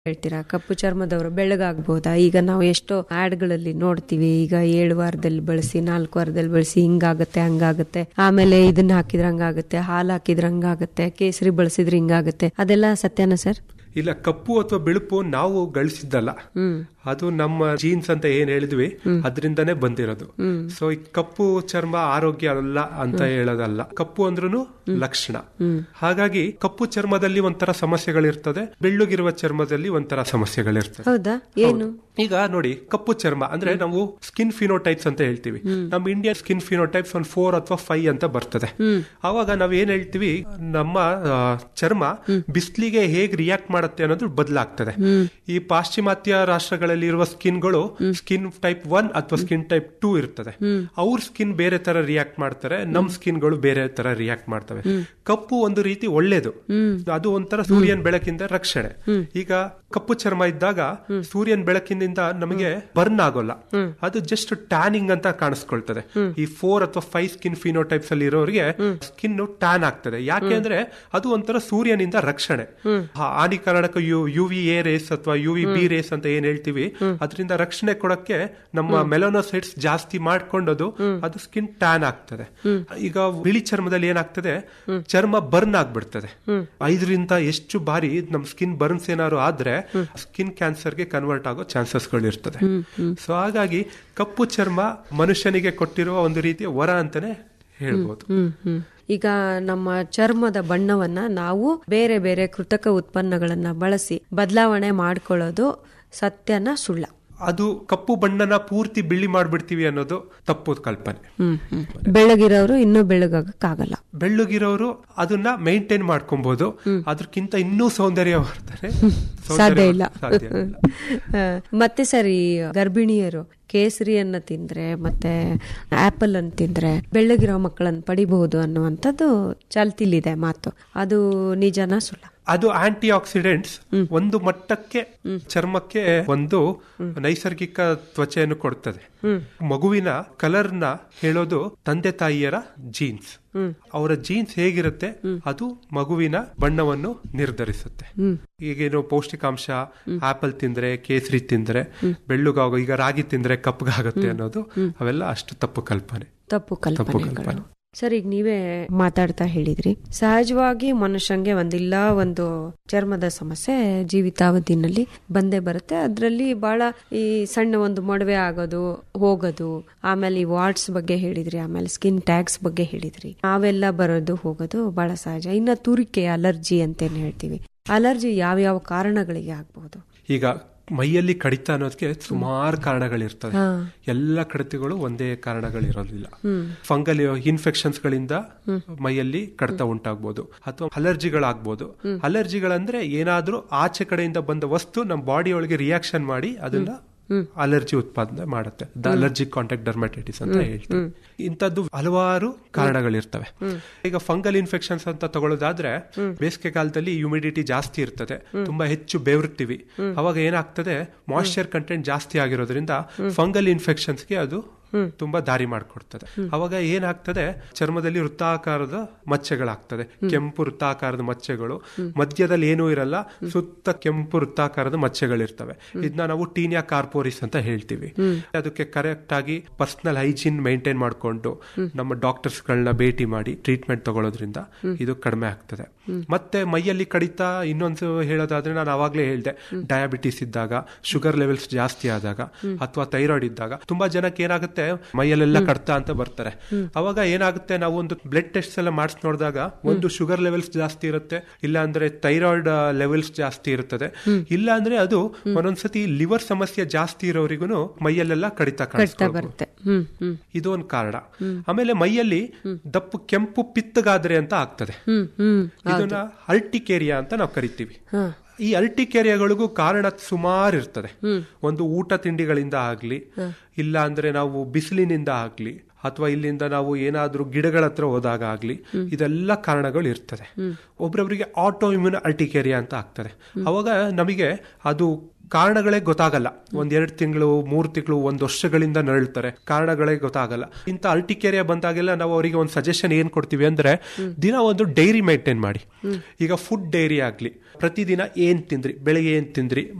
ಹೇಳ್ತೀರಾ ಕಪ್ಪು ಚರ್ಮದವರು ಬೆಳ್ಳಗಾಗ್ಬಹುದಾ ಈಗ ನಾವು ಎಷ್ಟೋ ಗಳಲ್ಲಿ ನೋಡ್ತೀವಿ ಈಗ ಏಳು ವಾರದಲ್ಲಿ ಬಳಸಿ ನಾಲ್ಕು ವಾರದಲ್ಲಿ ಬಳಸಿ ಹಿಂಗಾಗತ್ತೆ ಹಂಗಾಗತ್ತೆ ಆಮೇಲೆ ಇದನ್ನ ಹಾಕಿದ್ರೆ ಹಂಗಾಗತ್ತೆ ಹಾಲು ಹಾಕಿದ್ರೆ ಹಂಗಾಗತ್ತೆ ಕೇಸರಿ ಬಳಸಿದ್ರೆ ಹಿಂಗಾಗತ್ತೆ ಅದೆಲ್ಲ ಸತ್ಯನಾ ಸರ್ ಇಲ್ಲ ಕಪ್ಪು ಅಥವಾ ಬಿಳುಪು ನಾವು ಗಳಿಸಿದ್ದಲ್ಲ ಅದು ನಮ್ಮ ಜೀನ್ಸ್ ಅಂತ ಏನ್ ಹೇಳಿದ್ವಿ ಅದರಿಂದನೇ ಬಂದಿರೋದು ಸೊ ಈ ಕಪ್ಪು ಚರ್ಮ ಆರೋಗ್ಯ ಅಲ್ಲ ಅಂತ ಹೇಳೋದಲ್ಲ ಕಪ್ಪು ಅಂದ್ರೂ ಲಕ್ಷಣ ಹಾಗಾಗಿ ಕಪ್ಪು ಚರ್ಮದಲ್ಲಿ ಒಂಥರ ಸಮಸ್ಯೆಗಳಿರ್ತದೆ ಬೆಳ್ಳುಗಿರುವ ಚರ್ಮದಲ್ಲಿ ಒಂಥರ ಸಮಸ್ಯೆಗಳಿರ್ತದೆ ಹೌದಾ ಏನು ಈಗ ನೋಡಿ ಕಪ್ಪು ಚರ್ಮ ಅಂದ್ರೆ ನಾವು ಸ್ಕಿನ್ ಫಿನೋಟೈಪ್ಸ್ ಅಂತ ಹೇಳ್ತೀವಿ ನಮ್ಮ ಇಂಡಿಯನ್ ಸ್ಕಿನ್ ಫಿನೋಟೈಪ್ಸ್ ಒಂದು ಫೋರ್ ಅಥವಾ ಫೈವ್ ಅಂತ ಬರ್ತದೆ ಅವಾಗ ನಾವ್ ಏನ್ ಹೇಳ್ತೀವಿ ನಮ್ಮ ಆ, ಚರ್ಮ ಬಿಸ್ಲಿಗೆ ಹೇಗ್ ರಿಯಾಕ್ಟ್ ಮಾಡುತ್ತೆ ಅನ್ನೋದು ಬದಲಾಗ್ತದೆ ಈ ಪಾಶ್ಚಿಮಾತ್ಯ ರಾಷ್ಟ್ರಗಳಲ್ಲಿ ಇರುವ ಸ್ಕಿನ್ಗಳು ಸ್ಕಿನ್ ಟೈಪ್ ಒನ್ ಅಥವಾ ಸ್ಕಿನ್ ಟೈಪ್ ಟೂ ಇರ್ತದೆ ಅವ್ರ ಸ್ಕಿನ್ ಬೇರೆ ತರ ರಿಯಾಕ್ಟ್ ಮಾಡ್ತಾರೆ ನಮ್ ಸ್ಕಿನ್ಗಳು ಬೇರೆ ತರ ರಿಯಾಕ್ಟ್ ಮಾಡ್ತವೆ ಕಪ್ಪು ಒಂದು ರೀತಿ ಒಳ್ಳೇದು ಅದು ಒಂಥರ ಸೂರ್ಯನ ಬೆಳಕಿಂದ ರಕ್ಷಣೆ ಈಗ ಕಪ್ಪು ಚರ್ಮ ಇದ್ದಾಗ ಸೂರ್ಯನ ಬೆಳಕಿನಿಂದ ನಮಗೆ ಬರ್ನ್ ಆಗೋಲ್ಲ ಅದು ಜಸ್ಟ್ ಟ್ಯಾನಿಂಗ್ ಅಂತ ಕಾಣಿಸ್ಕೊಳ್ತದೆ ಈ ಫೋರ್ ಅಥವಾ ಫೈವ್ ಸ್ಕಿನ್ ಫಿನೋಟೈಪ್ಸ್ ಅಲ್ಲಿ ಇರೋರಿಗೆ ಸ್ಕಿನ್ ಟ್ಯಾನ್ ಆಗ್ತದೆ ಯಾಕೆ ಅಂದ್ರೆ ಅದು ಒಂಥರ ಸೂರ್ಯನಿಂದ ರಕ್ಷಣೆ ಆ ಹಾನಿಕಾರಕ U U V A rays ಅಥವಾ ಯು ವಿ ಬಿ ರೇಸ್ ಅಂತ ಏನ್ ಹೇಳ್ತೀವಿ ಅದರಿಂದ ರಕ್ಷಣೆ ಕೊಡಕ್ಕೆ ನಮ್ಮ ಮೆಲೋನೋಸೈಟ್ಸ್ ಜಾಸ್ತಿ ಮಾಡ್ಕೊಂಡದು ಅದು ಸ್ಕಿನ್ ಟ್ಯಾನ್ ಆಗ್ತದೆ ಈಗ ಬಿಳಿ ಚರ್ಮದಲ್ಲಿ ಏನಾಗ್ತದೆ ಚರ್ಮ ಬರ್ನ್ ಆಗ್ಬಿಡ್ತದೆ ಐದರಿಂದ ಎಷ್ಟು ಬಾರಿ ನಮ್ ಸ್ಕಿನ್ ಬರ್ನ್ಸ್ ಏನಾದ್ರು ಆದ್ರೆ ಸ್ಕಿನ್ ಕ್ಯಾನ್ಸರ್ಗೆ ಕನ್ವರ್ಟ್ ಆಗೋ ಚಾನ್ಸಸ್ಗಳು ಇರ್ತದೆ ಸೊ ಹಾಗಾಗಿ ಕಪ್ಪು ಚರ್ಮ ಮನುಷ್ಯನಿಗೆ ಕೊಟ್ಟಿರುವ ಒಂದು ರೀತಿಯ ವರ ಅಂತಾನೆ ಹೇಳ್ಬೋದು ಹ್ಮ್ ಹ್ಮ್ ಈಗ ನಮ್ಮ ಚರ್ಮದ ಬಣ್ಣವನ್ನ ನಾವು ಬೇರೆ ಬೇರೆ ಕೃತಕ ಉತ್ಪನ್ನಗಳನ್ನ ಬಳಸಿ ಬದಲಾವಣೆ ಮಾಡ್ಕೊಳ್ಳೋದು ಸತ್ಯನ ಸುಳ್ಳ ಅದು ಕಪ್ಪು ಬಣ್ಣನ ಪೂರ್ತಿ ಬಿಳಿ ಮಾಡ್ಬಿಡ್ತೀವಿ ಅನ್ನೋದು ತಪ್ಪು ಕಲ್ಪನೆ ಹ್ಮ್ ಹ್ಮ್ ಬೆಳಗಿರೋರು ಇನ್ನೂ ಬೆಳಗಾಗಕ್ಕಾಗಲ್ಲ ಬೆಳ್ಳಗಿರೋರು ಅದನ್ನ ಮೇಂಟೈನ್ ಮಾಡ್ಕೊಬಹುದು ಅದಕ್ಕಿಂತ ಇನ್ನೂ ಸೌಂದರ್ಯ ಬರ್ತಾರೆ ಸಾಧ್ಯ ಇಲ್ಲ ಸಾಧ್ಯ ಇಲ್ಲ ಆ, ಮತ್ತೆ ಸರಿ ಗರ್ಭಿಣಿಯರು ಕೇಸರಿಯನ್ನ ತಿಂದ್ರೆ ಮತ್ತೆ ಆಪಲ್ ಅನ್ನು ತಿಂದ್ರೆ ಬೆಳ್ಳಗಿರೋ ಮಕ್ಕಳನ್ನ ಪಡಿಬಹುದು ಅನ್ನುವಂಥದ್ದು ಚಾಲ್ತಿಲಿದೆ ಮಾತು ಅದು ನಿಜನಾ ಸುಳ್ಳ ಅದು ಆಂಟಿ ಆಕ್ಸಿಡೆಂಟ್ಸ್ ಒಂದು ಮಟ್ಟಕ್ಕೆ ಚರ್ಮಕ್ಕೆ ಒಂದು ನೈಸರ್ಗಿಕ ತ್ವಚೆಯನ್ನು ಕೊಡ್ತದೆ ಮಗುವಿನ ಕಲರ್ನ ಹೇಳೋದು ತಂದೆ ತಾಯಿಯರ ಜೀನ್ಸ್ ಅವರ ಜೀನ್ಸ್ ಹೇಗಿರುತ್ತೆ ಅದು ಮಗುವಿನ ಬಣ್ಣವನ್ನು ನಿರ್ಧರಿಸುತ್ತೆ ಈಗೇನು ಪೌಷ್ಟಿಕಾಂಶ ಆಪಲ್ ತಿಂದ್ರೆ ಕೇಸರಿ ತಿಂದ್ರೆ ಬೆಳ್ಳುಗಾಗ ಈಗ ರಾಗಿ ತಿಂದ್ರೆ ಕಪ್ಪಗಾಗುತ್ತೆ ಅನ್ನೋದು ಅವೆಲ್ಲ ಅಷ್ಟು ತಪ್ಪು ಕಲ್ಪನೆ ತಪ್ಪು ತಪ್ಪು ಕಲ್ಪನೆಗಳು ಕಲ್ಪನೆ ಸರ್ ಈಗ ನೀವೇ ಮಾತಾಡ್ತಾ ಹೇಳಿದ್ರಿ ಸಹಜವಾಗಿ ಮನುಷ್ಯಂಗೆ ಒಂದಿಲ್ಲ ಒಂದು ಚರ್ಮದ ಸಮಸ್ಯೆ ಜೀವಿತಾವಧಿನಲ್ಲಿ ಬಂದೇ ಬರುತ್ತೆ ಅದರಲ್ಲಿ ಬಹಳ ಈ ಸಣ್ಣ ಒಂದು ಮೊಡವೆ ಆಗೋದು ಹೋಗೋದು ಆಮೇಲೆ ಈ ವಾರ್ಡ್ಸ್ ಬಗ್ಗೆ ಹೇಳಿದ್ರಿ ಆಮೇಲೆ ಸ್ಕಿನ್ ಟ್ಯಾಗ್ಸ್ ಬಗ್ಗೆ ಹೇಳಿದ್ರಿ ಅವೆಲ್ಲ ಬರೋದು ಹೋಗೋದು ಬಹಳ ಸಹಜ ಇನ್ನ ತುರಿಕೆ ಅಲರ್ಜಿ ಅಂತೇನು ಹೇಳ್ತೀವಿ ಅಲರ್ಜಿ ಯಾವ್ಯಾವ ಕಾರಣಗಳಿಗೆ ಆಗ್ಬಹುದು ಈಗ ಮೈಯಲ್ಲಿ ಕಡಿತ ಅನ್ನೋದಕ್ಕೆ ಸುಮಾರು ಕಾರಣಗಳಿರ್ತವೆ ಎಲ್ಲ ಕಡಿತಗಳು ಒಂದೇ ಕಾರಣಗಳಿರೋದಿಲ್ಲ ಫಂಗಲ್ ಇನ್ಫೆಕ್ಷನ್ಸ್ ಗಳಿಂದ ಮೈಯಲ್ಲಿ ಕಡಿತ ಉಂಟಾಗ್ಬೋದು ಅಥವಾ ಅಲರ್ಜಿಗಳಾಗ್ಬೋದು ಅಲರ್ಜಿಗಳಂದ್ರೆ ಏನಾದ್ರೂ ಆಚೆ ಕಡೆಯಿಂದ ಬಂದ ವಸ್ತು ನಮ್ಮ ಬಾಡಿ ಒಳಗೆ ರಿಯಾಕ್ಷನ್ ಮಾಡಿ ಅದನ್ನ ಅಲರ್ಜಿ ಉತ್ಪಾದನೆ ಮಾಡುತ್ತೆ ದ ಅಲರ್ಜಿಕ್ ಕಾಂಟ್ಯಾಕ್ಟ್ ಡರ್ಮಟೈಟಿಸ್ ಅಂತ ಹೇಳ್ತೀವಿ ಇಂಥದ್ದು ಹಲವಾರು ಕಾರಣಗಳಿರ್ತವೆ ಈಗ ಫಂಗಲ್ ಇನ್ಫೆಕ್ಷನ್ಸ್ ಅಂತ ತಗೊಳ್ಳೋದಾದ್ರೆ ಬೇಸಿಗೆ ಕಾಲದಲ್ಲಿ ಹ್ಯುಮಿಡಿಟಿ ಜಾಸ್ತಿ ಇರ್ತದೆ ತುಂಬಾ ಹೆಚ್ಚು ಬೆವರ್ತೀವಿ ಅವಾಗ ಏನಾಗ್ತದೆ ಮಾಯಿಶ್ಚರ್ ಕಂಟೆಂಟ್ ಜಾಸ್ತಿ ಆಗಿರೋದ್ರಿಂದ ಫಂಗಲ್ ಇನ್ಫೆಕ್ಷನ್ಸ್ಗೆ ಅದು ತುಂಬಾ ದಾರಿ ಮಾಡಿಕೊಡ್ತದೆ ಅವಾಗ ಏನಾಗ್ತದೆ ಚರ್ಮದಲ್ಲಿ ವೃತ್ತಾಕಾರದ ಮಚ್ಚೆಗಳಾಗ್ತದೆ ಕೆಂಪು ವೃತ್ತಾಕಾರದ ಮಚ್ಚೆಗಳು ಮಧ್ಯದಲ್ಲಿ ಏನೂ ಇರಲ್ಲ ಸುತ್ತ ಕೆಂಪು ವೃತ್ತಾಕಾರದ ಮಚ್ಚೆಗಳಿರ್ತವೆ ಇದನ್ನ ನಾವು ಟೀನಿಯಾ ಕಾರ್ಪೋರಿಸ್ ಅಂತ ಹೇಳ್ತೀವಿ ಅದಕ್ಕೆ ಕರೆಕ್ಟ್ ಆಗಿ ಪರ್ಸನಲ್ ಹೈಜೀನ್ ಮೇಂಟೈನ್ ಮಾಡಿಕೊಂಡು ನಮ್ಮ ಡಾಕ್ಟರ್ಸ್ ಗಳನ್ನ ಭೇಟಿ ಮಾಡಿ ಟ್ರೀಟ್ಮೆಂಟ್ ತಗೊಳ್ಳೋದ್ರಿಂದ ಇದು ಕಡಿಮೆ ಆಗ್ತದೆ ಮತ್ತೆ ಮೈಯಲ್ಲಿ ಕಡಿತ ಇನ್ನೊಂದು ಹೇಳೋದಾದ್ರೆ ನಾನು ಅವಾಗ್ಲೇ ಹೇಳ್ದೆ ಡಯಾಬಿಟಿಸ್ ಇದ್ದಾಗ ಶುಗರ್ ಲೆವೆಲ್ಸ್ ಜಾಸ್ತಿ ಆದಾಗ ಅಥವಾ ಥೈರಾಯ್ಡ್ ಇದ್ದಾಗ ತುಂಬಾ ಜನಕ್ಕೆ ಏನಾಗುತ್ತೆ ಮೈಯಲ್ಲೆಲ್ಲ ಕಡ್ತಾ ಅಂತ ಬರ್ತಾರೆ ಅವಾಗ ಏನಾಗುತ್ತೆ ನಾವು ಒಂದು ಬ್ಲಡ್ ಟೆಸ್ಟ್ ಎಲ್ಲ ಮಾಡಿಸ್ ನೋಡಿದಾಗ ಒಂದು ಶುಗರ್ ಲೆವೆಲ್ಸ್ ಜಾಸ್ತಿ ಇರುತ್ತೆ ಇಲ್ಲ ಅಂದ್ರೆ ಥೈರಾಯ್ಡ್ ಲೆವೆಲ್ಸ್ ಜಾಸ್ತಿ ಇರುತ್ತದೆ ಇಲ್ಲ ಅಂದ್ರೆ ಅದು ಒಂದೊಂದ್ಸತಿ ಲಿವರ್ ಸಮಸ್ಯೆ ಜಾಸ್ತಿ ಇರೋರಿಗೂ ಮೈಯಲ್ಲೆಲ್ಲ ಕಡಿತ ಕಡ್ತಾ ಕಾಣಿಸ್ಕೊಳ್ಬೋದು ಬರುತ್ತೆ ಹ್ಮ್ ಹ್ಮ್ ಇದು ಒಂದು ಕಾರಣ ಆಮೇಲೆ ಮೈಯಲ್ಲಿ ದಪ್ಪು ಕೆಂಪು ಪಿತ್ತಗಾದ್ರೆ ಅಂತ ಆಗ್ತದೆ ಹ್ಮ್ ಹ್ಮ್ ಇದನ್ನ ಅಲ್ಟಿಕೇರಿಯಾ ಅಂತ ನಾವು ಕರಿತೀವಿ ಹಾ ಈ ಅಲ್ಟಿಕೇರಿಯಾಗಳಿಗೂ ಕಾರಣ ಸುಮಾರು ಇರ್ತದೆ ಒಂದು ಊಟ ತಿಂಡಿಗಳಿಂದ ಆಗ್ಲಿ ಇಲ್ಲ ಅಂದ್ರೆ ನಾವು ಬಿಸಿಲಿನಿಂದ ಆಗ್ಲಿ ಅಥವಾ ಇಲ್ಲಿಂದ ನಾವು ಏನಾದ್ರೂ ಗಿಡಗಳ ಹತ್ರ ಹೋದಾಗ ಆಗ್ಲಿ ಇದೆಲ್ಲ ಕಾರಣಗಳು ಇರ್ತದೆ ಒಬ್ರೊಬ್ರಿಗೆ ಆಟೋ ಇಮ್ಯೂನ್ ಅಲ್ಟಿಕೇರಿಯಾ ಅಂತ ಆಗ್ತದೆ ಅವಾಗ ನಮಗೆ ಅದು ಕಾರಣಗಳೇ ಗೊತ್ತಾಗಲ್ಲ ಒಂದ್ ಎರಡು ತಿಂಗಳು ಮೂರು ತಿಂಗಳು ಒಂದ್ ವರ್ಷಗಳಿಂದ ನರಳ್ತಾರೆ ಕಾರಣಗಳೇ ಗೊತ್ತಾಗಲ್ಲ ಇಂಥ ಅಲ್ಟಿಕೇರಿಯಾ ಬಂದಾಗೆಲ್ಲ ನಾವು ಅವರಿಗೆ ಒಂದು ಸಜೆಷನ್ ಏನ್ ಕೊಡ್ತೀವಿ ಅಂದ್ರೆ ದಿನ ಒಂದು ಡೈರಿ ಮೇಂಟೈನ್ ಮಾಡಿ ಈಗ ಫುಡ್ ಡೈರಿ ಆಗ್ಲಿ ಪ್ರತಿದಿನ ಏನ್ ತಿಂದ್ರಿ ಬೆಳಗ್ಗೆ ಏನ್ ತಿಂದ್ರಿ